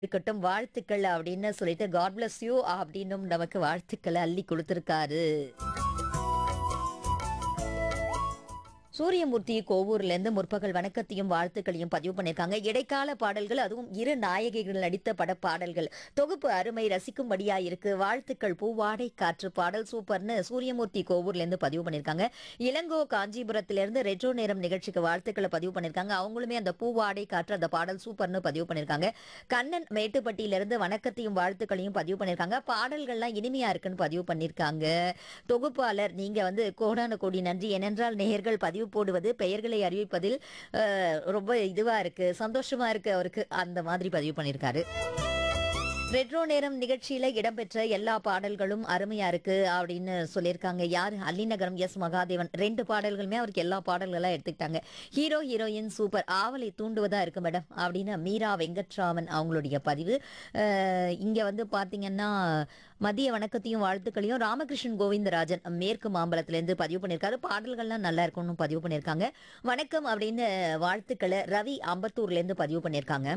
இருக்கட்டும் வாழ்த்துக்கள் அப்படின்னு சொல்லிட்டு காட் bless யூ அப்படின்னும் நமக்கு வாழ்த்துக்களை அள்ளி கொடுத்திருக்காரு சூரியமூர்த்தி கோவூர்ல இருந்து முற்பகல் வணக்கத்தையும் வாழ்த்துக்களையும் பதிவு பண்ணியிருக்காங்க இடைக்கால பாடல்கள் அதுவும் இரு நாயகிகள் நடித்த பட பாடல்கள் தொகுப்பு அருமை ரசிக்கும்படியா இருக்கு வாழ்த்துக்கள் பூவாடை காற்று பாடல் சூப்பர்னு சூரியமூர்த்தி கோவூர்ல இருந்து பதிவு பண்ணியிருக்காங்க இளங்கோ காஞ்சிபுரத்துல இருந்து ரெட்ரோ நேரம் நிகழ்ச்சிக்கு வாழ்த்துக்களை பதிவு பண்ணியிருக்காங்க அவங்களுமே அந்த பூவாடை காற்று அந்த பாடல் சூப்பர்னு பதிவு பண்ணியிருக்காங்க கண்ணன் மேட்டுப்பட்டியில இருந்து வணக்கத்தையும் வாழ்த்துக்களையும் பதிவு பண்ணியிருக்காங்க பாடல்கள்லாம் இனிமையா இருக்குன்னு பதிவு பண்ணியிருக்காங்க தொகுப்பாளர் நீங்க வந்து கோடான கோடி நன்றி ஏனென்றால் நேயர்கள் பதிவு போடுவது பெயர்களை அறிவிப்பதில் அஹ், ரொம்ப இதுவா இருக்கு சந்தோஷமா இருக்கு அவருக்கு அந்த மாதிரி பதிவு பண்ணியிருக்காரு ரெட்ரோ நேரம் நிகழ்ச்சியில இடம்பெற்ற எல்லா பாடல்களும் அருமையா இருக்கு அப்படின்னு சொல்லியிருக்காங்க யார் அல்லிநகரம் எஸ் மகாதேவன் ரெண்டு பாடல்களுமே அவருக்கு எல்லா பாடல்களா எடுத்துக்கிட்டாங்க ஹீரோ ஹீரோயின் சூப்பர் ஆவலை தூண்டுவதா இருக்கு மேடம் அப்படின்னு மீரா வெங்கட்ராமன் அவங்களுடைய பதிவு அஹ், இங்க வந்து பாத்தீங்கன்னா மதிய வணக்கத்தையும் வாழ்த்துக்களையும் ராமகிருஷ்ணன் கோவிந்தராஜன் மேற்கு மாம்பலத்திலேருந்து பதிவு பண்ணியிருக்காரு பாடல்கள்லாம் நல்லா இருக்கும்னு பதிவு பண்ணியிருக்காங்க வணக்கம் அப்படின்னு வாழ்த்துக்களை ரவி அம்பத்தூர்லேருந்து பதிவு பண்ணியிருக்காங்க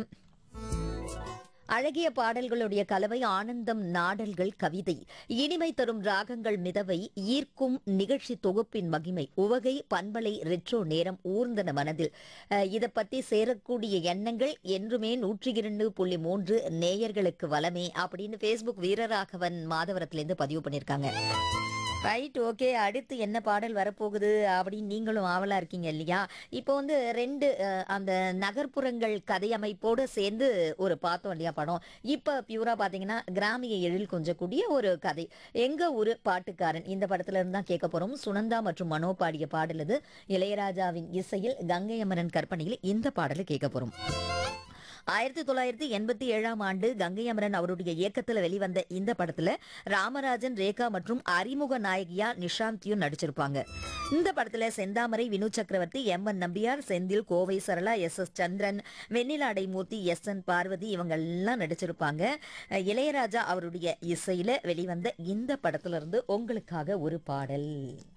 அழகிய பாடல்களுடைய கலவை ஆனந்தம் நாடல்கள் கவிதை இனிமை தரும் ராகங்கள் மிதவை ஈர்க்கும் நிகழ்ச்சி தொகுப்பின் மகிமை உவகை பண்பலை ரெட்ரோ நேரம் ஊர்ந்தன மனதில் அஹ், இத பத்தி சேரக்கூடிய எண்ணங்கள் என்றுமே நூற்றி இரண்டு புள்ளி மூன்று நேயர்களுக்கு வளமே அப்படின்னு ஃபேஸ்புக் வீரராகவன் மாதவரத்திலிருந்து பதிவு பண்ணியிருக்காங்க ரைட் ஓகே அடுத்து என்ன பாடல் வரப்போகுது அப்படின்னு நீங்களும் ஆவலா இருக்கீங்க இல்லையா இப்போ வந்து ரெண்டு அஹ், அந்த நகர்ப்புறங்கள் கதையமைப்போடு சேர்ந்து ஒரு பார்த்தோம் இல்லையா படம் இப்போ பியூரா பார்த்தீங்கன்னா கிராமிய எழில் கொஞ்சக்கூடிய ஒரு கதை எங்க ஊரு பாட்டுக்காரன் இந்த படத்துல இருந்து தான் கேட்க போறோம் சுனந்தா மற்றும் மனோ பாடிய பாடல் இது இளையராஜாவின் இசையில் கங்கை அமரன் கற்பனையில் இந்த பாடலை கேட்க போறோம் ஆயிரத்தி தொள்ளாயிரத்தி எண்பத்தி ஏழாம் ஆண்டு கங்கை அமரன் அவருடைய இயக்கத்துல வெளிவந்த இந்த படத்துல ராமராஜன் ரேகா மற்றும் அறிமுக நாயகியா நிஷாந்தியும் நடிச்சிருப்பாங்க இந்த படத்துல Senthamarai Vinu Chakravarthy M N Nambiar Senthil Kovai Sarala S S Chandran Vennila Adaimoorthy S N Parvathi இவங்க எல்லாம் நடிச்சிருப்பாங்க அஹ் இளையராஜா அவருடைய இசையில வெளிவந்த இந்த படத்துல இருந்து உங்களுக்காக ஒரு பாடல்